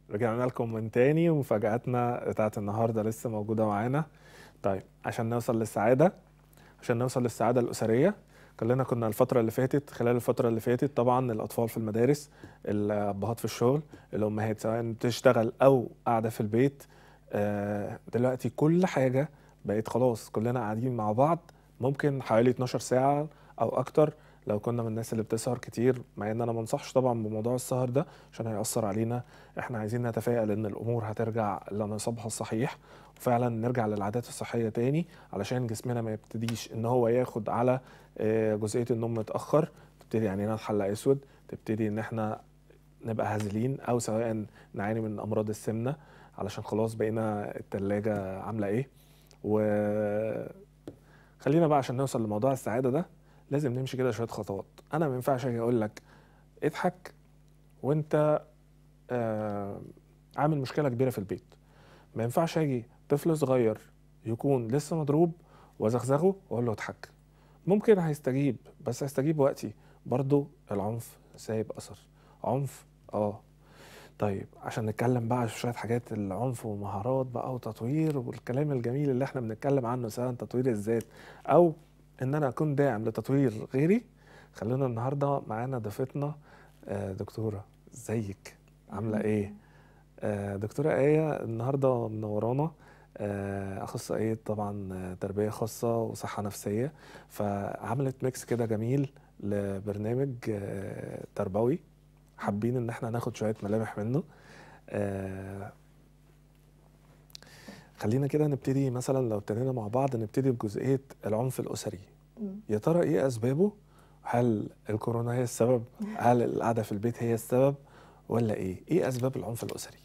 رجعنا لكم من تاني ومفاجأتنا بتاعت النهارده لسه موجودة معانا طيب عشان نوصل للسعادة عشان نوصل للسعادة الأسرية كلنا كنا الفترة اللي فاتت خلال الفترة اللي فاتت طبعا الأطفال في المدارس الأبهات في الشغل الأمهات سواء بتشتغل أو قاعدة في البيت آه، دلوقتي كل حاجة بقت خلاص كلنا قاعدين مع بعض ممكن حوالي 12 ساعة أو أكتر لو كنا من الناس اللي بتسهر كتير مع ان انا ما انصحش طبعا بموضوع السهر ده عشان هيأثر علينا احنا عايزين نتفائل ان الامور هترجع لنصابها الصحيح وفعلا نرجع للعادات الصحيه تاني علشان جسمنا ما يبتديش ان هو ياخد على آه، جزئيه النوم متاخر تبتدي عينينا نحلق اسود تبتدي ان احنا نبقى هازلين او سواء نعاني من امراض السمنه علشان خلاص بقينا التلاجة عامله ايه و خلينا بقى عشان نوصل لموضوع السعاده ده لازم نمشي كده شويه خطوات انا ما ينفعش اجي اقول لك اضحك وانت آه عامل مشكله كبيره في البيت ما ينفعش اجي طفل صغير يكون لسه مضروب وازغزغه واقول له اضحك ممكن هيستجيب بس هيستجيب وقتي برضو العنف سايب اثر عنف اه طيب عشان نتكلم بقى في شويه حاجات العنف ومهارات بقى وتطوير والكلام الجميل اللي احنا بنتكلم عنه سواء تطوير الذات او ان انا اكون داعم لتطوير غيري خلينا النهارده معانا ضيفتنا آه، دكتوره ازيك عامله ايه آه، دكتوره ايه النهارده منورانا آه، اخصائيه طبعا آه، تربيه خاصه وصحه نفسيه فعملت ميكس كده جميل لبرنامج آه، تربوي حابين ان احنا ناخد شويه ملامح منه آه، خلينا كده نبتدي مثلا لو ابتدينا مع بعض نبتدي بجزئيه العنف الاسري مم. يا ترى ايه اسبابه هل الكورونا هي السبب هل القعده في البيت هي السبب ولا ايه ايه اسباب العنف الاسري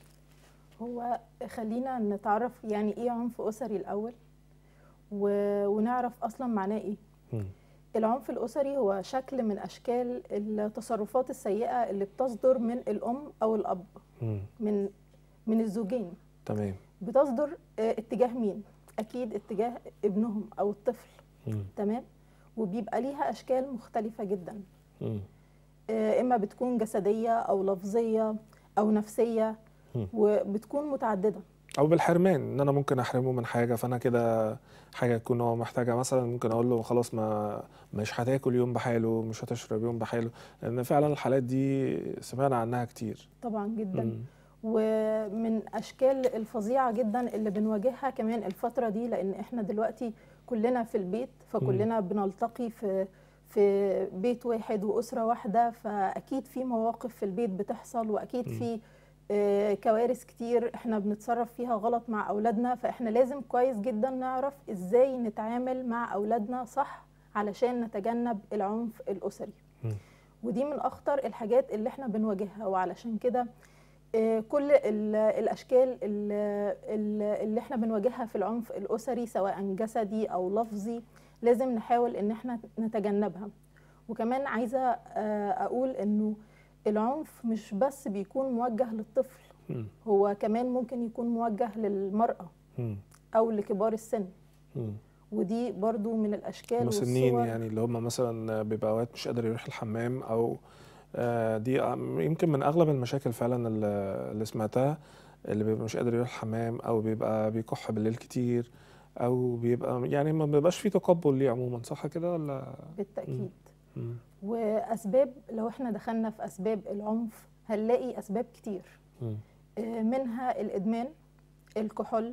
هو خلينا نتعرف يعني ايه عنف اسري الاول و... ونعرف اصلا معناه ايه مم. العنف الاسري هو شكل من اشكال التصرفات السيئه اللي بتصدر من الام او الاب مم. من من الزوجين تمام بتصدر آه، اتجاه مين اكيد اتجاه ابنهم او الطفل مم. تمام وبيبقى ليها اشكال مختلفه جدا مم. آه، اما بتكون جسديه او لفظيه او نفسيه مم. وبتكون متعدده او بالحرمان ان انا ممكن احرمه من حاجه فانا كده حاجه يكون هو محتاجها مثلا ممكن اقول له خلاص ما مش هتاكل يوم بحاله مش هتشرب يوم بحاله لان فعلا الحالات دي سمعنا عنها كتير طبعا جدا مم. ومن اشكال الفظيعه جدا اللي بنواجهها كمان الفتره دي لان احنا دلوقتي كلنا في البيت فكلنا بنلتقي في في بيت واحد واسره واحده فاكيد في مواقف في البيت بتحصل واكيد مم. في آه، كوارث كتير احنا بنتصرف فيها غلط مع اولادنا فاحنا لازم كويس جدا نعرف ازاي نتعامل مع اولادنا صح علشان نتجنب العنف الاسري مم. ودي من اخطر الحاجات اللي احنا بنواجهها وعلشان كده آه، كل ال- الاشكال ال- ال- اللي احنا بنواجهها في العنف الاسري سواء جسدي او لفظي لازم نحاول ان احنا نتجنبها وكمان عايزه آه، اقول انه العنف مش بس بيكون موجه للطفل مم. هو كمان ممكن يكون موجه للمراه مم. او لكبار السن مم. ودي برضو من الاشكال مسنين والصور يعني اللي هم مثلا بيبقى اوقات مش قادر يروح الحمام او آه، دي يمكن من اغلب المشاكل فعلا اللي اللي سمعتها اللي بيبقى مش قادر يروح الحمام او بيبقى بيكح بالليل كتير او بيبقى يعني ما بيبقاش فيه تقبل ليه عموما صح كده ولا بالتاكيد مم. واسباب لو احنا دخلنا في اسباب العنف هنلاقي اسباب كتير مم. آه، منها الادمان الكحول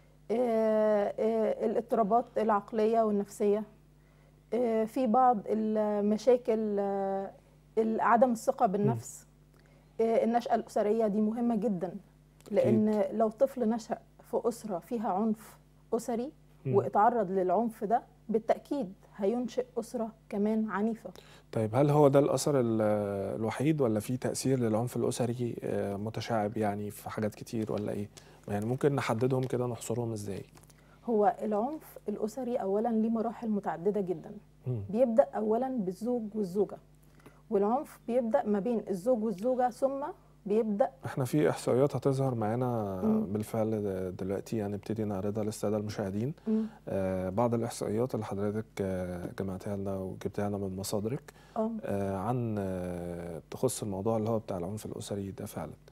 آه، آه، الاضطرابات العقليه والنفسيه آه، في بعض المشاكل آه، عدم الثقه بالنفس آه، النشأة الأسرية دي مهمة جدا لأن لو طفل نشأ في أسرة فيها عنف أسري مم. واتعرض للعنف ده بالتأكيد هينشئ أسرة كمان عنيفة طيب هل هو ده الاثر ال- الوحيد ولا في تاثير للعنف الاسري آه، متشعب يعني في حاجات كتير ولا ايه يعني ممكن نحددهم كده نحصرهم ازاي هو العنف الأسري أولا ليه مراحل متعددة جدا مم. بيبدأ أولا بالزوج والزوجة والعنف بيبدأ ما بين الزوج والزوجة ثم بيبدأ احنا في احصائيات هتظهر معانا مم. بالفعل د- دلوقتي هنبتدي نعرضها للساده المشاهدين مم، آه بعض الاحصائيات اللي حضرتك آه جمعتها لنا وجبتها لنا من مصادرك اه آه عن آه تخص الموضوع اللي هو بتاع العنف الاسري ده فعلا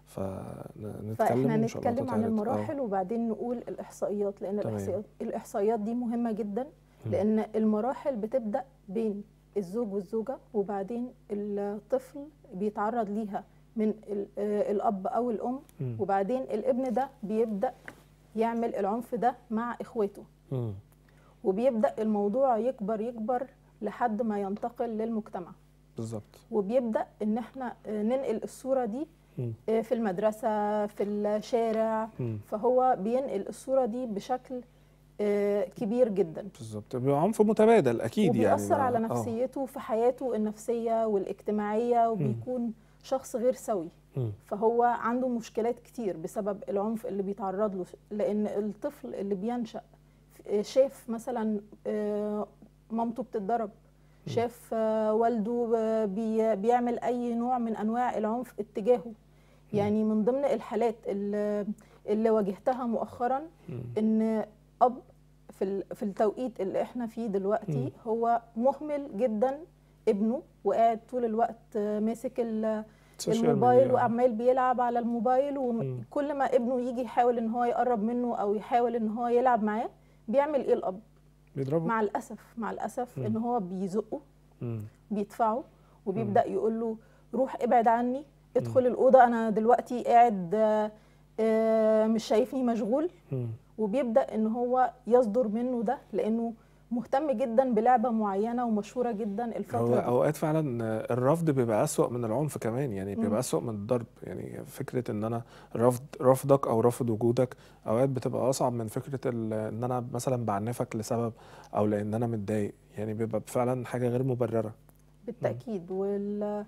فنتكلم فاحنا إن شاء الله نتكلم عن تتعرض. آه. المراحل وبعدين نقول الاحصائيات لان تمام. الاحصائيات الاحصائيات دي مهمه جدا مم. لان المراحل بتبدا بين الزوج والزوجه وبعدين الطفل بيتعرض ليها من ال- آه، الاب او الام مم. وبعدين الابن ده بيبدا يعمل العنف ده مع اخواته مم. وبيبدا الموضوع يكبر يكبر لحد ما ينتقل للمجتمع بالظبط وبيبدا ان احنا آه، ننقل الصوره دي مم. آه، في المدرسه في الشارع مم. فهو بينقل الصوره دي بشكل آه، كبير جدا بالظبط بيبقى عنف متبادل اكيد يعني وبيأثر ما- على آه. نفسيته في حياته النفسيه والاجتماعيه وبيكون شخص غير سوي مم. فهو عنده مشكلات كتير بسبب العنف اللي بيتعرض له لان الطفل اللي بينشأ آه، شاف مثلا آه، مامته بتتضرب مم. شاف آه، والده آه، بي- بيعمل اي نوع من انواع العنف اتجاهه يعني من ضمن الحالات اللي اللي واجهتها مؤخرا مم. ان اب في ال- في التوقيت اللي احنا فيه دلوقتي مم. هو مهمل جدا ابنه وقاعد طول الوقت آه، ماسك ال- السوشيال الموبايل ميديا. وعمال بيلعب على الموبايل مم. وكل ما ابنه يجي يحاول ان هو يقرب منه او يحاول ان هو يلعب معاه بيعمل ايه الاب بيضربوا مع الاسف مع الاسف مم. ان هو بيزقه مم. بيدفعه وبيبدا يقول له روح ابعد عني ادخل الاوضه انا دلوقتي قاعد آه، آه، مش شايفني مشغول مم. وبيبدا ان هو يصدر منه ده لانه مهتم جدا بلعبه معينه ومشهوره جدا هو الفتره دي اوقات فعلا الرفض بيبقى اسوأ من العنف كمان يعني مم. بيبقى اسوأ من الضرب يعني فكره ان انا رفض رفضك او رفض وجودك اوقات بتبقى اصعب من فكره ال- ان انا مثلا بعنفك لسبب او لان انا متضايق يعني بيبقى فعلا حاجه غير مبرره بالتاكيد وال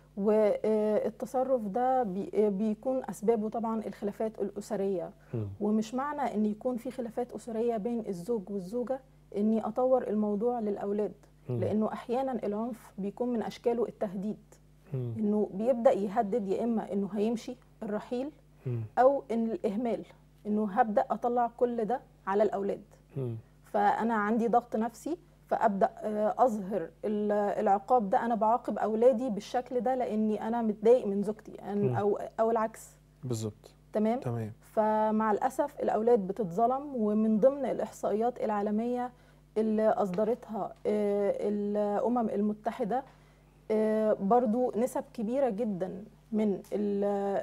والتصرف ده بي- بيكون اسبابه طبعا الخلافات الاسريه مم. ومش معنى ان يكون في خلافات اسريه بين الزوج والزوجه اني اطور الموضوع للاولاد مم. لانه احيانا العنف بيكون من اشكاله التهديد مم. انه بيبدا يهدد يا اما انه هيمشي الرحيل مم. او ان الاهمال انه هبدا اطلع كل ده على الاولاد مم. فانا عندي ضغط نفسي فابدا آه، اظهر ال- العقاب ده انا بعاقب اولادي بالشكل ده لاني انا متضايق من زوجتي مم. أن- او او العكس بالظبط تمام تمام فمع الاسف الاولاد بتتظلم ومن ضمن الاحصائيات العالميه اللي اصدرتها آه، الامم المتحده آه، برضو نسب كبيره جدا من ال-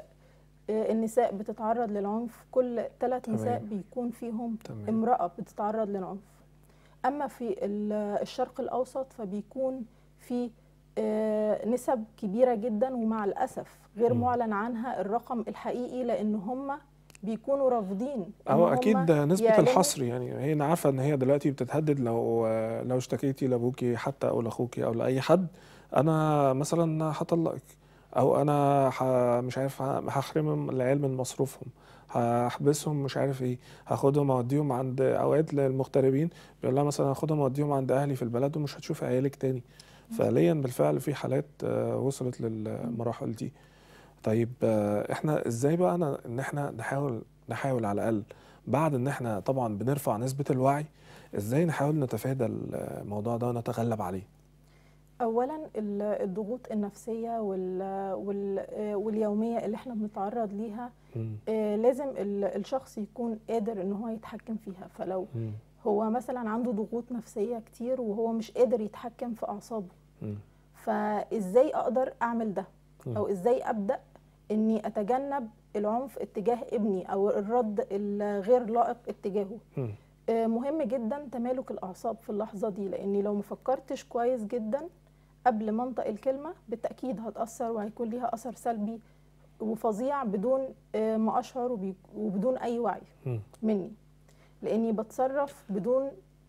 آه، النساء بتتعرض للعنف كل ثلاث تمام. نساء بيكون فيهم تمام امرأة بتتعرض للعنف أما في ال- الشرق الأوسط فبيكون في آه، نسب كبيرة جدا ومع الأسف غير مم. معلن عنها الرقم الحقيقي لأن هم بيكونوا رافضين إن هو هم اكيد نسبه يعلنوا- الحصر يعني هي أنا عارفه ان هي دلوقتي بتتهدد لو لو اشتكيتي لابوكي حتى او لاخوكي او لاي حد انا مثلا هطلقك او انا ح... مش عارف ه- هحرم العيال من مصروفهم هحبسهم مش عارف ايه هاخدهم اوديهم عند اوقات للمغتربين بيقول لها مثلا هاخدهم اوديهم عند اهلي في البلد ومش هتشوف عيالك تاني فعليا بالفعل في حالات آه، وصلت للمراحل دي طيب آه، احنا ازاي بقى أنا ان احنا نحاول نحاول على الاقل بعد ان احنا طبعا بنرفع نسبة الوعي ازاي نحاول نتفادى الموضوع ده ونتغلب عليه اولا ال- الضغوط النفسيه وال وال آه، واليوميه اللي احنا بنتعرض ليها مم. آه، لازم ال- الشخص يكون قادر ان هو يتحكم فيها فلو مم. هو مثلا عنده ضغوط نفسيه كتير وهو مش قادر يتحكم في اعصابه مم. فازاي اقدر اعمل ده مم. او ازاي ابدا اني اتجنب العنف اتجاه ابني او الرد الغير لائق اتجاهه مم. آه، مهم جدا تمالك الاعصاب في اللحظه دي لاني لو مفكرتش كويس جدا قبل ما انطق الكلمه بالتاكيد هتاثر وهيكون ليها اثر سلبي وفظيع بدون آه، ما اشعر وبي- وبدون اي وعي مم. مني لاني بتصرف بدون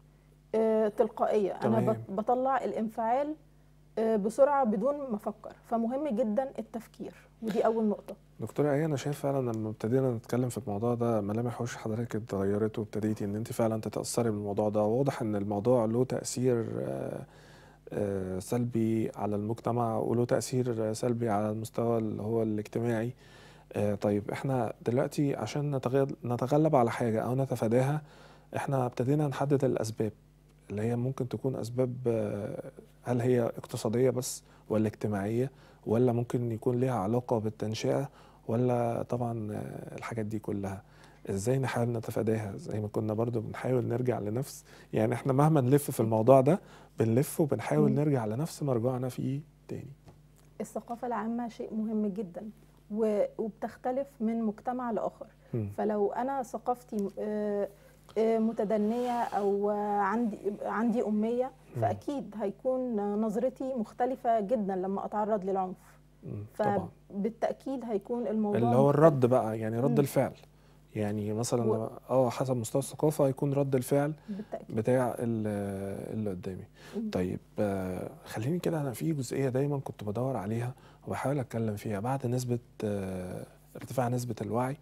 آه، تلقائيه انا تمام. بط- بطلع الانفعال آه، بسرعه بدون ما افكر فمهم جدا التفكير ودي اول نقطه دكتورة ايه انا شايف فعلا لما ابتدينا نتكلم في الموضوع ده ملامح وش حضرتك اتغيرت وابتديتي ان انت فعلا تتأثري بالموضوع ده واضح ان الموضوع له تأثير آه، آه، سلبي على المجتمع وله تأثير سلبي على المستوى اللي هو الاجتماعي آه، طيب احنا دلوقتي عشان نتغل- نتغلب على حاجة او نتفاداها احنا ابتدينا نحدد الاسباب اللي هي ممكن تكون اسباب آه، هل هي اقتصادية بس ولا اجتماعية ولا ممكن يكون ليها علاقة بالتنشئة ولا طبعا آه، الحاجات دي كلها ازاي نحاول نتفاداها زي ما كنا برضو بنحاول نرجع لنفس يعني احنا مهما نلف في الموضوع ده بنلف وبنحاول مم. نرجع لنفس مرجعنا فيه تاني الثقافة العامة شيء مهم جدا و- وبتختلف من مجتمع لآخر مم. فلو أنا ثقافتي آه، آه، متدنية أو آه، عندي عندي أمية مم. فأكيد هيكون نظرتي مختلفة جدا لما أتعرض للعنف مم. طبعا فبالتأكيد هيكون الموضوع اللي هو مختلف. الرد بقى يعني رد مم. الفعل يعني مثلا و- لما- اه حسب مستوى الثقافة هيكون رد الفعل بالتأكيد بتاع ال- اللي قدامي مم. طيب آه، خليني كده انا في جزئيه دايما كنت بدور عليها وبحاول اتكلم فيها بعد نسبه آه، ارتفاع نسبه الوعي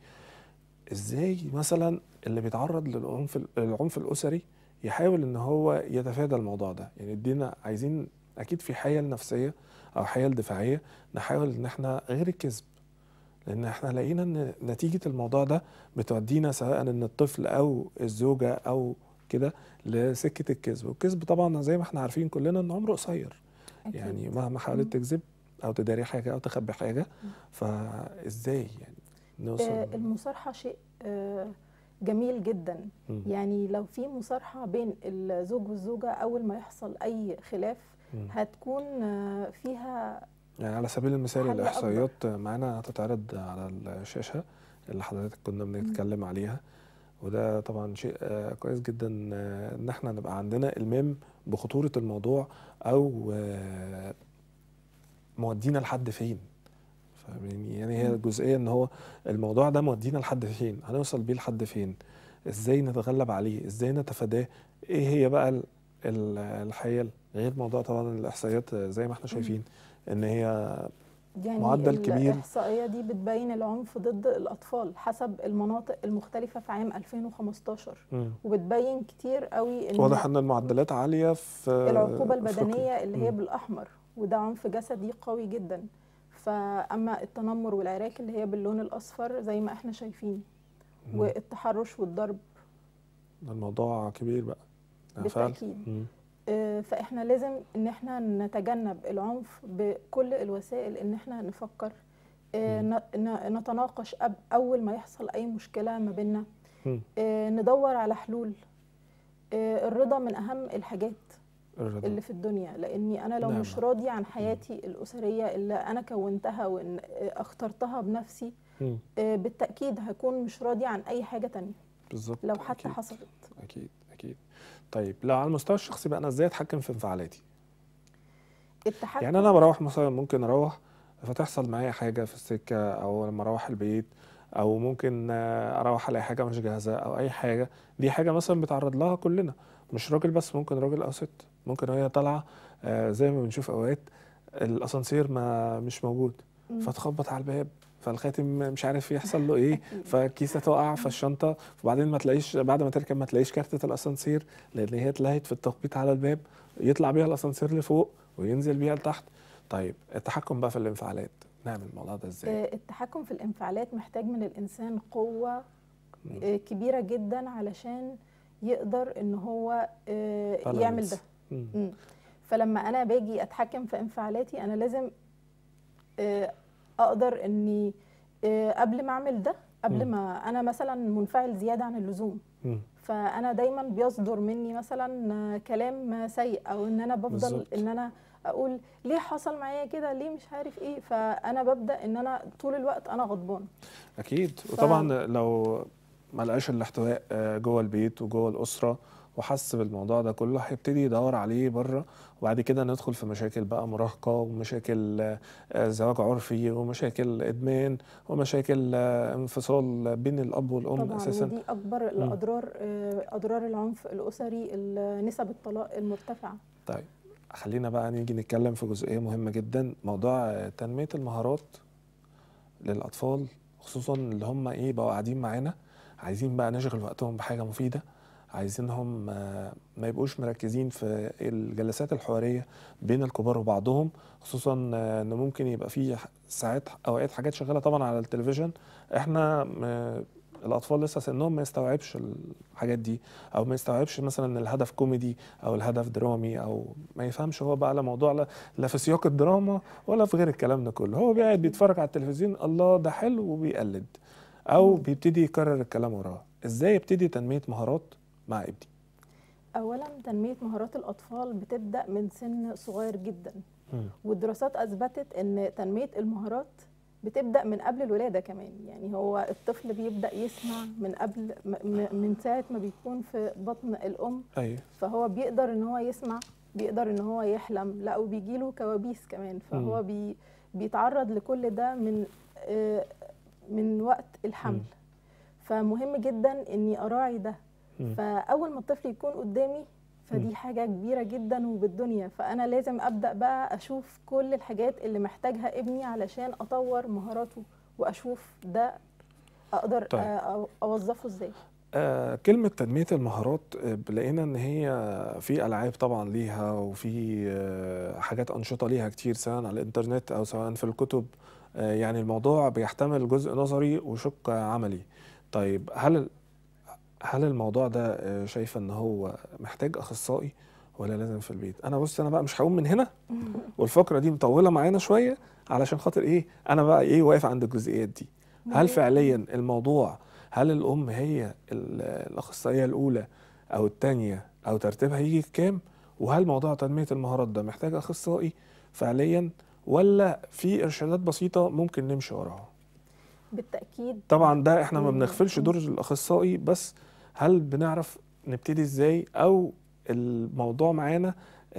ازاي مثلا اللي بيتعرض للعنف العنف الاسري يحاول ان هو يتفادى الموضوع ده يعني ادينا عايزين اكيد في حيل نفسيه او حيل دفاعيه نحاول ان احنا غير الكذب لان احنا لقينا ان نتيجه الموضوع ده بتودينا سواء ان الطفل او الزوجه او كده لسكه الكذب والكذب طبعا زي ما احنا عارفين كلنا ان عمره قصير أكيد. يعني مهما مم. حاولت تكذب او تداري حاجه او تخبي حاجه مم. فازاي يعني نوصل آه، المصارحة شيء آه، جميل جدا مم. يعني لو في مصارحة بين الزوج والزوجة أول ما يحصل أي خلاف مم. هتكون آه، فيها يعني على سبيل المثال حل الاحصائيات معانا هتتعرض على الشاشه اللي حضرتك كنا بنتكلم عليها وده طبعا شيء آه، كويس جدا آه، ان احنا نبقى عندنا المام بخطوره الموضوع او آه، مودينا لحد فين فاهمين يعني هي مم. الجزئيه ان هو الموضوع ده مودينا لحد فين هنوصل بيه لحد فين ازاي نتغلب عليه ازاي نتفاداه ايه هي بقى ال- ال- الحيل غير موضوع طبعا الاحصائيات آه، زي ما احنا شايفين ان هي يعني معدل كبير. الإحصائية دي بتبين العنف ضد الأطفال حسب المناطق المختلفة في عام 2015 مم. وبتبين كتير قوي إن واضح ان المعدلات عاليه في العقوبة أفريقيا. البدنية اللي هي مم. بالأحمر وده عنف جسدي قوي جدا فأما التنمر والعراك اللي هي باللون الأصفر زي ما احنا شايفين مم. والتحرش والضرب ده الموضوع كبير بقى يعني فعلا بالتأكيد مم. آه، فاحنا لازم ان احنا نتجنب العنف بكل الوسائل ان احنا نفكر آه، مم. ن- ن- نتناقش أب- اول ما يحصل اي مشكله ما بيننا مم. آه، ندور على حلول آه، الرضا من اهم الحاجات الرضا. اللي في الدنيا لاني انا لو نعم. مش راضي عن حياتي الاسريه اللي انا كونتها وان آه، اخترتها بنفسي مم. آه، بالتاكيد هكون مش راضي عن اي حاجه تانية بالظبط لو حتى أكيد. حصلت اكيد اكيد طيب لو على المستوى الشخصي بقى انا ازاي اتحكم في انفعالاتي التحكم يعني انا بروح مثلا ممكن اروح فتحصل معايا حاجه في السكه او لما اروح البيت او ممكن آه، اروح الاقي حاجه مش جاهزه او اي حاجه دي حاجه مثلا بيتعرض لها كلنا مش راجل بس ممكن راجل او ست ممكن وهي طالعه آه، زي ما بنشوف اوقات الاسانسير ما مش موجود مم. فتخبط على الباب فالخاتم مش عارف يحصل له ايه أكيد. فالكيسه تقع في الشنطه وبعدين ما تلاقيش بعد ما تركب ما تلاقيش كارتة الاسانسير لان هي اتلهت في التخبيط على الباب يطلع بيها الاسانسير لفوق وينزل بيها لتحت طيب التحكم بقى في الانفعالات نعمل الموضوع ده ازاي آه، التحكم في الانفعالات محتاج من الانسان قوه مم. آه، كبيره جدا علشان يقدر ان هو آه، يعمل Balance. ده مم. مم. فلما انا باجي اتحكم في انفعالاتي انا لازم آه، اقدر اني آه، قبل ما اعمل ده قبل مم. ما انا مثلا منفعل زياده عن اللزوم مم. فانا دايما بيصدر مني مثلا آه، كلام سيء او ان انا بفضل بالظبط. ان انا اقول ليه حصل معايا كده ليه مش عارف ايه فانا ببدا ان انا طول الوقت انا غضبان اكيد وطبعا لو ما لقاش الاحتواء آه، جوه البيت وجوه الاسره وحس بالموضوع ده كله هيبتدي يدور عليه بره وبعد كده ندخل في مشاكل بقى مراهقه ومشاكل آه، آه، زواج عرفي ومشاكل ادمان ومشاكل آه، انفصال بين الاب والام طبعا اساسا ودي اكبر الاضرار آه، اضرار العنف الاسري ال- نسب الطلاق المرتفعه طيب خلينا بقى نيجي نتكلم في جزئية مهمة جدا موضوع آه، تنمية المهارات للأطفال خصوصا اللي هم إيه بقوا قاعدين معانا عايزين بقى نشغل وقتهم بحاجة مفيدة عايزينهم آه، ما يبقوش مركزين في الجلسات الحوارية بين الكبار وبعضهم خصوصا آه، إن ممكن يبقى في ح- ساعات أوقات حاجات شغالة طبعا على التلفزيون إحنا آه، الاطفال لسه سنهم ما يستوعبش الحاجات دي او ما يستوعبش مثلا ان الهدف كوميدي او الهدف درامي او ما يفهمش هو بقى على موضوع لا, لا في سياق الدراما ولا في غير الكلام ده كله هو قاعد بيتفرج على التلفزيون الله ده حلو وبيقلد او مم. بيبتدي يكرر الكلام وراه ازاي يبتدي تنميه مهارات مع ابني اولا تنميه مهارات الاطفال بتبدا من سن صغير جدا مم. والدراسات اثبتت ان تنميه المهارات بتبدا من قبل الولاده كمان يعني هو الطفل بيبدا يسمع من قبل م- م- من ساعه ما بيكون في بطن الام ايوه فهو بيقدر ان هو يسمع بيقدر ان هو يحلم لا وبيجيله كوابيس كمان فهو مم. بي بيتعرض لكل ده من آه، من وقت الحمل مم. فمهم جدا اني اراعي ده مم. فاول ما الطفل يكون قدامي مم. فدي حاجة كبيرة جدا وبالدنيا فأنا لازم أبدأ بقى أشوف كل الحاجات اللي محتاجها ابني علشان أطور مهاراته وأشوف ده أقدر طيب. أ- أوظفه إزاي آه كلمة تنمية المهارات آه، لقينا إن هي في ألعاب طبعا ليها وفي آه حاجات أنشطة ليها كتير سواء على الإنترنت أو سواء في الكتب آه يعني الموضوع بيحتمل جزء نظري وشق عملي طيب هل هل الموضوع ده آه، شايفة إن هو محتاج أخصائي ولا لازم في البيت؟ أنا بص أنا بقى مش هقوم من هنا والفقرة دي مطولة معانا شوية علشان خاطر إيه أنا بقى إيه واقف عند الجزئيات دي هل فعليا الموضوع هل الام هي ال- الاخصائيه الاولى او الثانيه او ترتيبها يجي كام وهل موضوع تنميه المهارات ده محتاج اخصائي فعليا ولا في ارشادات بسيطه ممكن نمشي وراها بالتأكيد طبعا ده احنا ما مم. بنغفلش دور الاخصائي بس هل بنعرف نبتدي ازاي او الموضوع معانا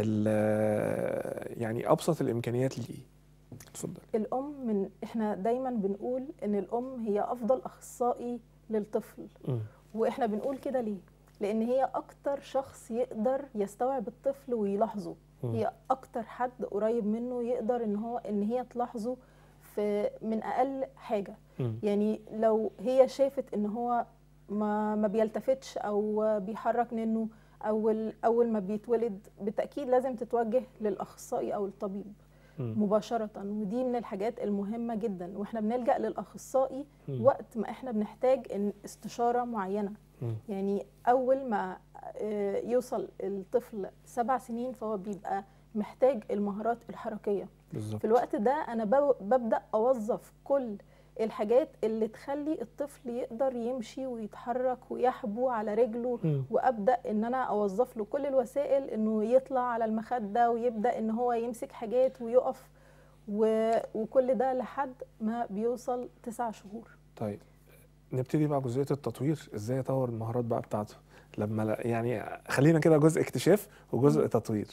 ال- يعني ابسط الامكانيات ليه اتفضل الأم من إحنا دايما بنقول إن الأم هي أفضل أخصائي للطفل مم. وإحنا بنقول كده ليه؟ لأن هي أكتر شخص يقدر يستوعب الطفل ويلاحظه مم. هي اكتر حد قريب منه يقدر ان هو ان هي تلاحظه في من اقل حاجه مم. يعني لو هي شافت ان هو ما ما بيلتفتش او بيحرك منه اول اول ما بيتولد بالتاكيد لازم تتوجه للاخصائي او الطبيب مم. مباشره ودي من الحاجات المهمه جدا واحنا بنلجا للاخصائي مم. وقت ما احنا بنحتاج إن استشاره معينه مم. يعني اول ما آه، يوصل الطفل سبع سنين فهو بيبقى محتاج المهارات الحركيه بالظبط في الوقت ده انا بب- ببدا اوظف كل الحاجات اللي تخلي الطفل يقدر يمشي ويتحرك ويحبو على رجله مم. وابدا ان انا اوظف له كل الوسائل انه يطلع على المخده ويبدا ان هو يمسك حاجات ويقف و... وكل ده لحد ما بيوصل تسع شهور طيب نبتدي بقى جزئيه التطوير ازاي اطور المهارات بقى بتاعته لما لا- يعني خلينا كده جزء اكتشاف وجزء مم. تطوير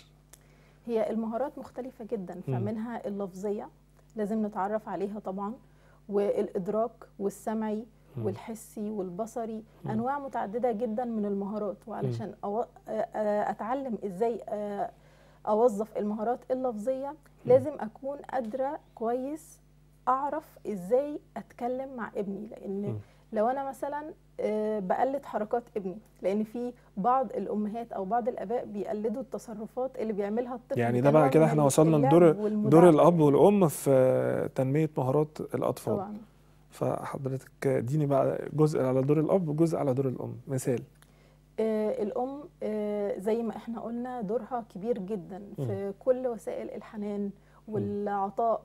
هي المهارات مختلفة جدا مم. فمنها اللفظية لازم نتعرف عليها طبعا والإدراك والسمعي مم. والحسي والبصري مم. أنواع متعددة جدا من المهارات وعلشان أو... آ- آ- أتعلم إزاي آ، أوظف المهارات اللفظية لازم أكون قادرة كويس أعرف إزاي أتكلم مع ابني لأن مم. لو أنا مثلا آه، بقلد حركات ابني لان في بعض الامهات او بعض الاباء بيقلدوا التصرفات اللي بيعملها الطفل يعني ده كنوع بقى كده من احنا وصلنا اللعب لدور والمداعبة دور الاب يعني. والام في تنميه مهارات الاطفال طبعا فحضرتك اديني بقى جزء على دور الاب وجزء على دور الام مثال آه، الام آه، زي ما احنا قلنا دورها كبير جدا في كل وسائل الحنان والعطاء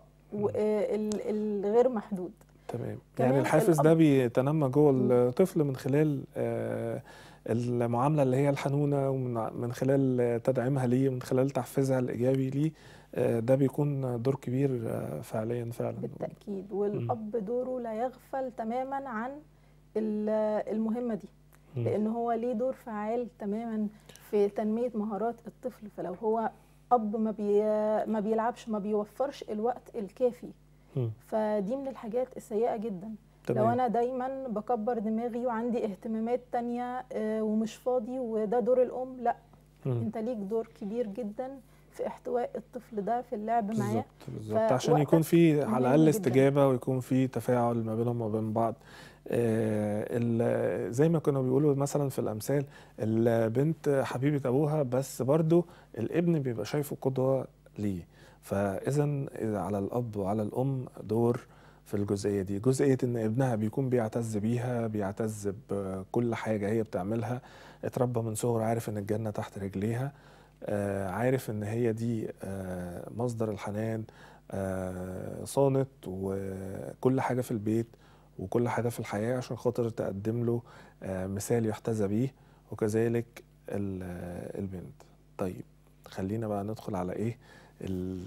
والغير محدود تمام كمان يعني الحافز الأب- ده بيتنمى جوه مم. الطفل من خلال آه، المعامله اللي هي الحنونه ومن من خلال تدعيمها ليه ومن خلال تحفيزها الايجابي ليه آه، ده بيكون دور كبير آه، فعليا فعلا بالتاكيد والاب دوره لا يغفل تماما عن ال- المهمه دي مم. لان هو ليه دور فعال تماما في تنميه مهارات الطفل فلو هو اب ما بي ما بيلعبش ما بيوفرش الوقت الكافي مم. فدي من الحاجات السيئه جدا لو تمام انا دايما بكبر دماغي وعندي اهتمامات تانية آه، ومش فاضي وده دور الام لا مم. انت ليك دور كبير جدا في احتواء الطفل ده في اللعب معاه بالظبط بالظبط عشان يكون فوقتك في مهم على الاقل جداً. استجابه ويكون في تفاعل ما بينهم وبين بعض آه، ال- زي ما كانوا بيقولوا مثلا في الامثال البنت حبيبه ابوها بس برضو الابن بيبقى شايفه قدوه ليه فاذا إذا على الاب وعلى الام دور في الجزئيه دي جزئيه ان ابنها بيكون بيعتز بيها بيعتز بكل حاجه هي بتعملها اتربى من صغره عارف ان الجنه تحت رجليها آه، عارف ان هي دي آه، مصدر الحنان آه، صانت وكل حاجه في البيت وكل حاجه في الحياه عشان خاطر تقدم له آه، مثال يحتذى بيه وكذلك ال- آه، البنت طيب خلينا بقى ندخل على ايه ال-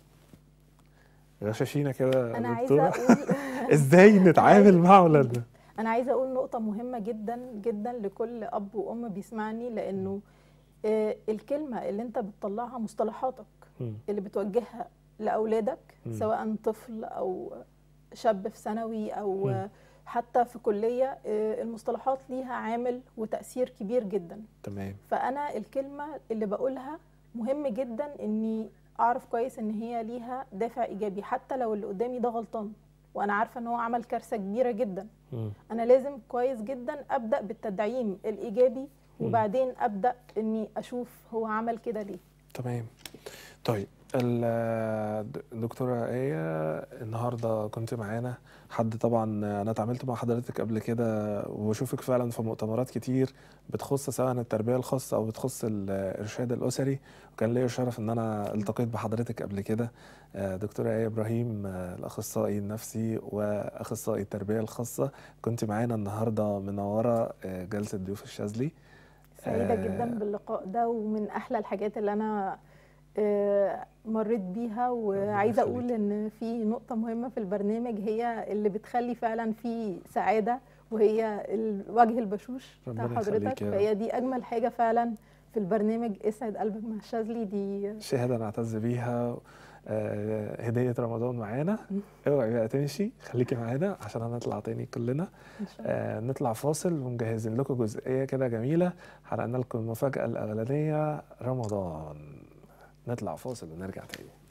غشاشينا كده يا انا عايزه دكتورة. اقول ازاي نتعامل مع اولادنا انا عايزه اقول نقطه مهمه جدا جدا لكل اب وام بيسمعني لانه آه، الكلمه اللي انت بتطلعها مصطلحاتك مم. اللي بتوجهها لاولادك مم. سواء طفل او شاب في ثانوي او مم. حتى في كليه آه، المصطلحات ليها عامل وتاثير كبير جدا تمام فانا الكلمه اللي بقولها مهم جدا اني اعرف كويس ان هي ليها دافع ايجابي حتى لو اللي قدامي ده غلطان وانا عارفه ان هو عمل كارثه كبيره جدا مم. انا لازم كويس جدا ابدا بالتدعيم الايجابي مم. وبعدين ابدا اني اشوف هو عمل كده ليه تمام طيب ال- الدكتورة آية النهاردة كنت معانا حد طبعا أنا اتعاملت مع حضرتك قبل كده وبشوفك فعلا في مؤتمرات كتير بتخص سواء التربية الخاصة أو بتخص الإرشاد الأسري وكان ليا الشرف إن أنا التقيت بحضرتك قبل كده آه، دكتورة آية إبراهيم آه، الأخصائي النفسي وأخصائي التربية الخاصة كنت معانا النهاردة منورة آه، جلسة ضيوف الشاذلي سعيده آه. جدا باللقاء ده ومن احلى الحاجات اللي انا آه، مريت بيها وعايزه يخليك. اقول ان في نقطه مهمه في البرنامج هي اللي بتخلي فعلا في سعاده وهي الوجه البشوش بتاع ربنا حضرتك يخليك يا رب. فهي دي اجمل حاجه فعلا في البرنامج اسعد قلبك مع الشاذلي دي شهادة نعتز بيها آه، هدية رمضان معانا اوعي بقى تمشي خليكي معانا عشان هنطلع تاني كلنا ان شاء الله آه، نطلع فاصل ومجهزين لكم جزئية كده جميلة حرقنا لكم المفاجأة الأولانية رمضان نطلع فاصل ونرجع تاني